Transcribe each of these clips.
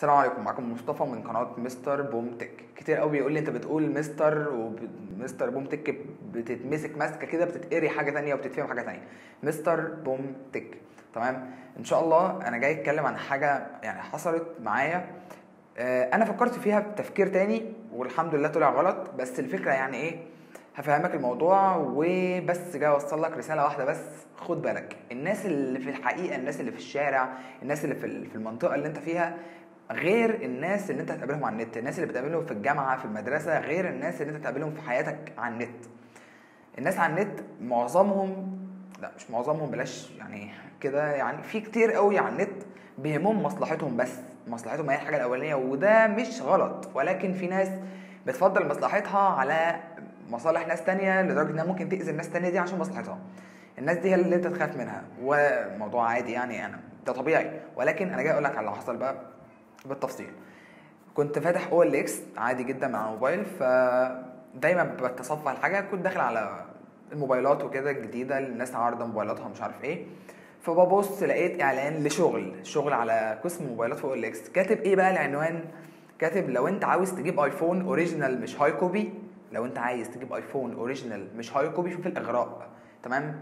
السلام عليكم معكم مصطفى من قناه مستر بوم تك كتير قوي بيقول لي انت بتقول مستر ومستر بوم تك بتتمسك ماسكه كده بتتقري حاجه تانية وبتتفهم حاجه تانية مستر بوم تك تمام ان شاء الله انا جاي اتكلم عن حاجه يعني حصلت معايا آه، انا فكرت فيها بتفكير تاني والحمد لله طلع غلط بس الفكره يعني ايه هفهمك الموضوع وبس جاي اوصل لك رساله واحده بس خد بالك الناس اللي في الحقيقه الناس اللي في الشارع الناس اللي في في المنطقه اللي انت فيها غير الناس اللي انت هتقابلهم على النت الناس اللي بتقابلهم في الجامعه في المدرسه غير الناس اللي انت هتقابلهم في حياتك على النت الناس على النت معظمهم لا مش معظمهم بلاش يعني كده يعني في كتير قوي على النت بيهمهم مصلحتهم بس مصلحتهم هي الحاجه الاولانيه وده مش غلط ولكن في ناس بتفضل مصلحتها على مصالح ناس تانية لدرجه انها ممكن تاذي الناس التانية دي عشان مصلحتها الناس دي هي اللي انت تخاف منها وموضوع عادي يعني انا ده طبيعي ولكن انا جاي اقول لك على اللي حصل بقى بالتفصيل كنت فاتح او ال اكس عادي جدا مع الموبايل فدايما بتصفح الحاجه كنت داخل على الموبايلات وكده الجديده اللي الناس عارضه موبايلاتها مش عارف ايه فببص لقيت اعلان لشغل شغل على قسم موبايلات فوق الاكس كاتب ايه بقى العنوان كاتب لو انت عاوز تجيب ايفون اوريجينال مش هاي كوبي لو انت عايز تجيب ايفون اوريجينال مش هاي كوبي شوف الاغراء تمام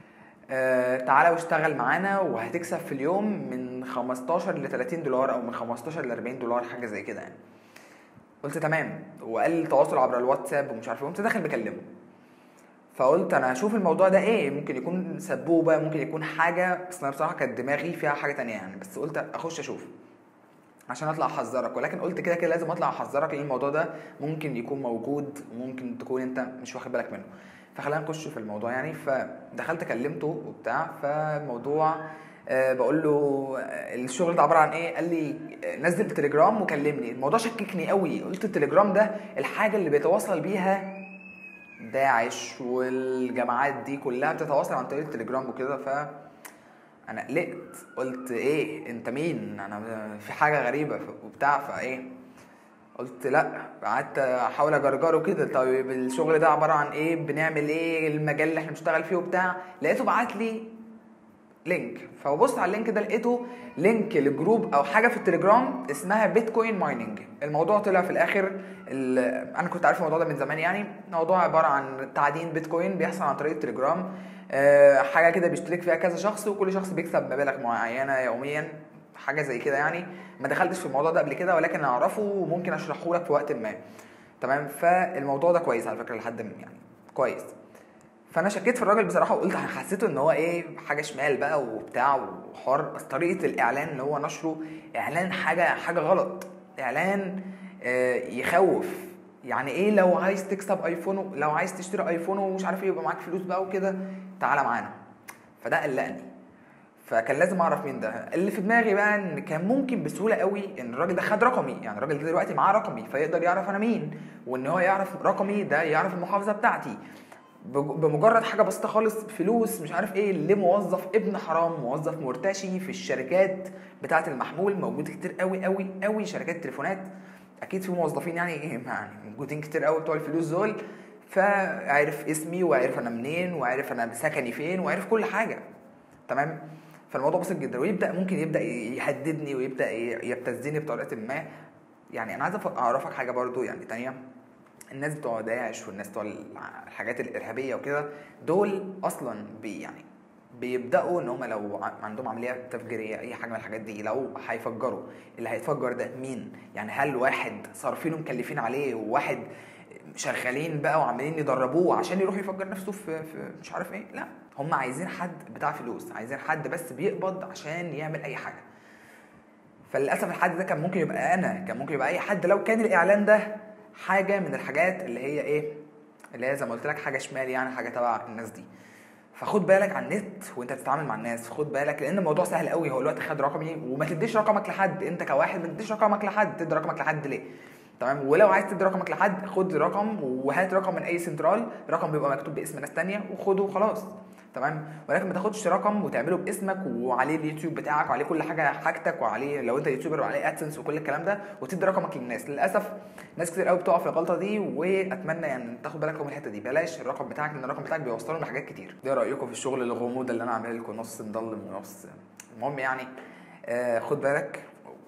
آه تعالى واشتغل معانا وهتكسب في اليوم من 15 ل 30 دولار او من 15 ل 40 دولار حاجه زي كده يعني قلت تمام وقال لي التواصل عبر الواتساب ومش عارف ايه قمت داخل بكلمه فقلت انا هشوف الموضوع ده ايه ممكن يكون سبوبه ممكن يكون حاجه بس انا بصراحه كانت دماغي فيها حاجه تانية يعني بس قلت اخش اشوف عشان اطلع احذرك ولكن قلت كده كده لازم اطلع احذرك لان الموضوع ده ممكن يكون موجود وممكن تكون انت مش واخد بالك منه فخلينا نخش في الموضوع يعني فدخلت كلمته وبتاع فالموضوع أه بقول له الشغل ده عباره عن ايه قال لي نزل تليجرام وكلمني الموضوع شككني قوي قلت التليجرام ده الحاجه اللي بيتواصل بيها داعش والجماعات دي كلها بتتواصل عن طريق التليجرام وكده ف انا قلقت قلت ايه انت مين انا في حاجه غريبه وبتاع فايه قلت لا قعدت احاول اجرجره كده طيب الشغل ده عباره عن ايه بنعمل ايه المجال اللي احنا بنشتغل فيه وبتاع لقيته بعت لي لينك فببص على اللينك ده لقيته لينك لجروب او حاجه في التليجرام اسمها بيتكوين مايننج الموضوع طلع في الاخر انا كنت عارف الموضوع ده من زمان يعني موضوع عباره عن تعدين بيتكوين بيحصل عن طريق التليجرام أه حاجه كده بيشترك فيها كذا شخص وكل شخص بيكسب مبالغ معينه يوميا حاجه زي كده يعني ما دخلتش في الموضوع ده قبل كده ولكن اعرفه وممكن اشرحه لك في وقت ما تمام فالموضوع ده كويس على فكره لحد من يعني كويس فانا شكيت في الراجل بصراحه وقلت حسيته ان هو ايه حاجه شمال بقى وبتاع وحوار بس طريقه الاعلان اللي هو نشره اعلان حاجه حاجه غلط اعلان آه يخوف يعني ايه لو عايز تكسب ايفون لو عايز تشتري ايفون ومش عارف ايه يبقى معاك فلوس بقى وكده تعالى معانا فده قلقني فكان لازم اعرف مين ده اللي في دماغي بقى ان كان ممكن بسهوله قوي ان الراجل ده خد رقمي يعني الراجل ده دلوقتي معاه رقمي فيقدر يعرف انا مين وان هو يعرف رقمي ده يعرف المحافظه بتاعتي بمجرد حاجه بسيطه خالص فلوس مش عارف ايه لموظف ابن حرام موظف مرتشي في الشركات بتاعه المحمول موجود كتير قوي قوي قوي شركات تليفونات اكيد في موظفين يعني يعني موجودين كتير قوي بتوع الفلوس دول فعرف اسمي وعرف انا منين وعرف انا سكني فين وعرف كل حاجه تمام فالموضوع بسيط جدا ويبدا ممكن يبدا يهددني ويبدا يبتزني بطريقه ما يعني انا عايز اعرفك حاجه برضو يعني تانية الناس بتوع داعش والناس بتوع الحاجات الارهابيه وكده دول اصلا بي يعني بيبداوا ان هم لو عندهم عمليه تفجيريه اي حاجه من الحاجات دي لو هيفجروا اللي هيتفجر ده مين يعني هل واحد صارفين ومكلفين عليه وواحد شغالين بقى وعمالين يدربوه عشان يروح يفجر نفسه في, في مش عارف ايه لا هم عايزين حد بتاع فلوس عايزين حد بس بيقبض عشان يعمل اي حاجه فللاسف الحد ده كان ممكن يبقى انا كان ممكن يبقى اي حد لو كان الاعلان ده حاجه من الحاجات اللي هي ايه اللي هي زي ما قلت لك حاجه شمال يعني حاجه تبع الناس دي فخد بالك على النت وانت بتتعامل مع الناس خد بالك لان الموضوع سهل قوي هو الوقت خد رقمي وما تديش رقمك لحد انت كواحد ما تديش رقمك لحد تدي رقمك لحد ليه تمام ولو عايز تدي رقمك لحد خد رقم وهات رقم من اي سنترال رقم بيبقى مكتوب باسم ناس تانية وخده وخلاص تمام ولكن ما تاخدش رقم وتعمله باسمك وعليه اليوتيوب بتاعك وعليه كل حاجه حاجتك وعليه لو انت يوتيوبر وعليه ادسنس وكل الكلام ده وتدي رقمك للناس للاسف ناس كتير قوي بتقع في الغلطه دي واتمنى يعني تاخد بالك من الحته دي بلاش الرقم بتاعك لان الرقم بتاعك بيوصلهم لحاجات كتير ايه رايكم في الشغل الغموض اللي انا عامل لكم نص مضلم ونص المهم يعني آه خد بالك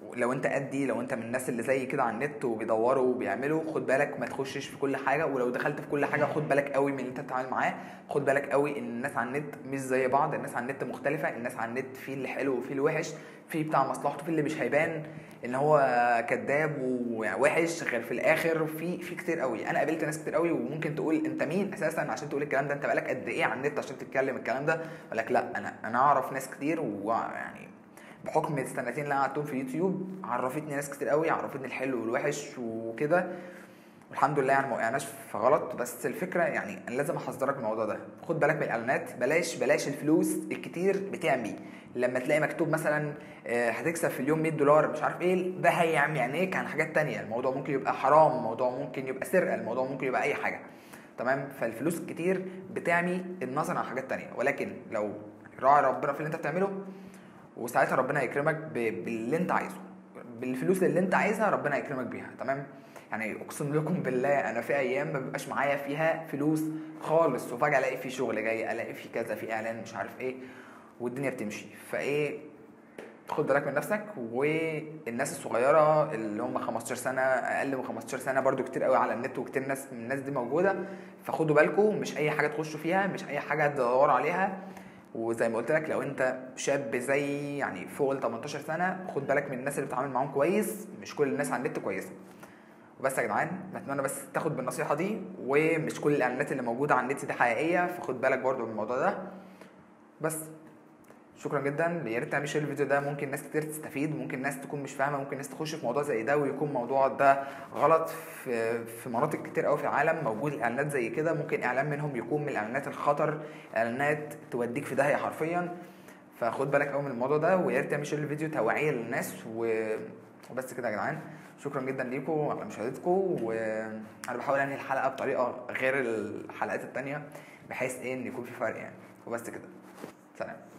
لو انت قدي لو انت من الناس اللي زي كده على النت وبيدوروا وبيعملوا خد بالك ما تخشش في كل حاجه ولو دخلت في كل حاجه خد بالك قوي من اللي انت بتتعامل معاه خد بالك قوي ان الناس على النت مش زي بعض الناس على النت مختلفه الناس على النت في اللي حلو وفي اللي وحش في بتاع مصلحته في اللي مش هيبان ان هو كذاب ووحش غير في الاخر في في كتير قوي انا قابلت ناس كتير قوي وممكن تقول انت مين اساسا عشان تقول الكلام ده انت بقالك قد ايه على النت عشان تتكلم الكلام ده اقول لك لا انا انا اعرف ناس كتير ويعني بحكم السنتين اللي انا قعدتهم في يوتيوب عرفتني ناس كتير قوي عرفتني الحلو والوحش وكده والحمد لله يعني ما وقعناش في غلط بس الفكره يعني انا لازم احذرك من الموضوع ده خد بالك من الاعلانات بلاش بلاش الفلوس الكتير بتعمي لما تلاقي مكتوب مثلا آه، هتكسب في اليوم 100 دولار مش عارف ايه ده هيعمي عينيك عن حاجات تانية الموضوع ممكن يبقى حرام الموضوع ممكن يبقى سرقه الموضوع ممكن يبقى اي حاجه تمام فالفلوس الكتير بتعمي النظر عن حاجات تانية ولكن لو راعي ربنا في اللي انت بتعمله وساعتها ربنا هيكرمك ب- باللي انت عايزه بالفلوس اللي انت عايزها ربنا هيكرمك بيها تمام يعني اقسم لكم بالله انا في ايام ما بيبقاش معايا فيها فلوس خالص وفجاه الاقي في شغل جاي الاقي في كذا في اعلان مش عارف ايه والدنيا بتمشي فايه خد بالك من نفسك والناس الصغيره اللي هم 15 سنه اقل من 15 سنه برضو كتير قوي على النت وكتير ناس من الناس دي موجوده فخدوا بالكم مش اي حاجه تخشوا فيها مش اي حاجه تدوروا عليها وزي ما قلت لك لو انت شاب زي يعني فوق ال 18 سنه خد بالك من الناس اللي بتتعامل معاهم كويس مش كل الناس على النت كويسه وبس يا جدعان بتمنى بس تاخد بالنصيحه دي ومش كل الاعلانات اللي موجوده على النت دي حقيقيه فخد بالك برضو من الموضوع ده بس شكرا جدا يا ريت تعمل شير الفيديو ده ممكن ناس كتير تستفيد ممكن ناس تكون مش فاهمه ممكن ناس تخش في موضوع زي ده ويكون الموضوع ده غلط في في مناطق كتير قوي في العالم موجود اعلانات زي كده ممكن اعلان منهم يكون من الاعلانات الخطر اعلانات توديك في داهيه حرفيا فخد بالك قوي من الموضوع ده ويا ريت تعمل شير الفيديو توعيه للناس و... وبس كده يا جدعان شكرا جدا ليكم على مشاهدتكم وانا بحاول انهي الحلقه بطريقه غير الحلقات التانية بحيث ايه ان يكون في فرق يعني وبس كده سلام